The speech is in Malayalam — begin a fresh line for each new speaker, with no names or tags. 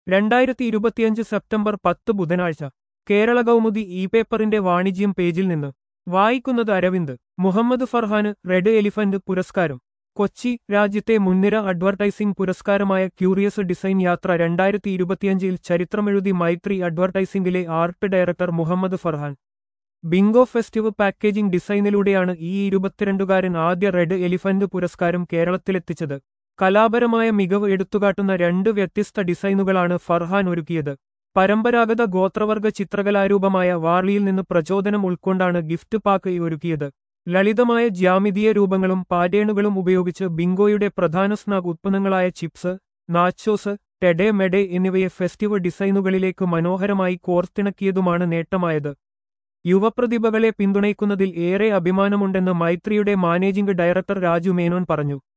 രണ്ടായിരത്തി ഇരുപത്തിയഞ്ച് സെപ്റ്റംബർ പത്ത് ബുധനാഴ്ച കേരള കൗമുദി ഇ പേപ്പറിന്റെ വാണിജ്യം പേജിൽ നിന്ന് വായിക്കുന്നത് അരവിന്ദ് മുഹമ്മദ് ഫർഹാന് റെഡ് എലിഫന്റ് പുരസ്കാരം കൊച്ചി രാജ്യത്തെ മുൻനിര അഡ്വർടൈസിംഗ് പുരസ്കാരമായ ക്യൂറിയസ് ഡിസൈൻ യാത്ര രണ്ടായിരത്തി ഇരുപത്തിയഞ്ചിൽ ചരിത്രമെഴുതി മൈത്രി അഡ്വർടൈസിംഗിലെ art director Muhammad Farhan Bingo festive packaging ഡിസൈനിലൂടെയാണ് ഈ ഇരുപത്തിരണ്ടുകാരൻ ആദ്യ റെഡ് എലിഫന്റ് പുരസ്കാരം കേരളത്തിലെത്തിച്ചത് കലാപരമായ മികവ് എടുത്തുകാട്ടുന്ന രണ്ട് വ്യത്യസ്ത ഡിസൈനുകളാണ് ഫർഹാൻ ഒരുക്കിയത് പരമ്പരാഗത ഗോത്രവർഗ ചിത്രകലാരൂപമായ വാർലിയിൽ നിന്ന് പ്രചോദനം ഉൾക്കൊണ്ടാണ് ഗിഫ്റ്റ് പാക്ക് ഒരുക്കിയത് ലളിതമായ ജ്യാമിതീയ രൂപങ്ങളും പാറ്റേണുകളും ഉപയോഗിച്ച് ബിങ്കോയുടെ പ്രധാന സ്നാഗ് ഉത്പന്നങ്ങളായ ചിപ്സ് നാച്ചോസ് ടെഡെ മെഡെ എന്നിവയെ ഫെസ്റ്റിവ് ഡിസൈനുകളിലേക്ക് മനോഹരമായി കോർത്തിണക്കിയതുമാണ് നേട്ടമായത് യുവപ്രതിഭകളെ പിന്തുണയ്ക്കുന്നതിൽ ഏറെ അഭിമാനമുണ്ടെന്ന് മൈത്രിയുടെ മാനേജിംഗ് ഡയറക്ടർ രാജു മേനോൻ പറഞ്ഞു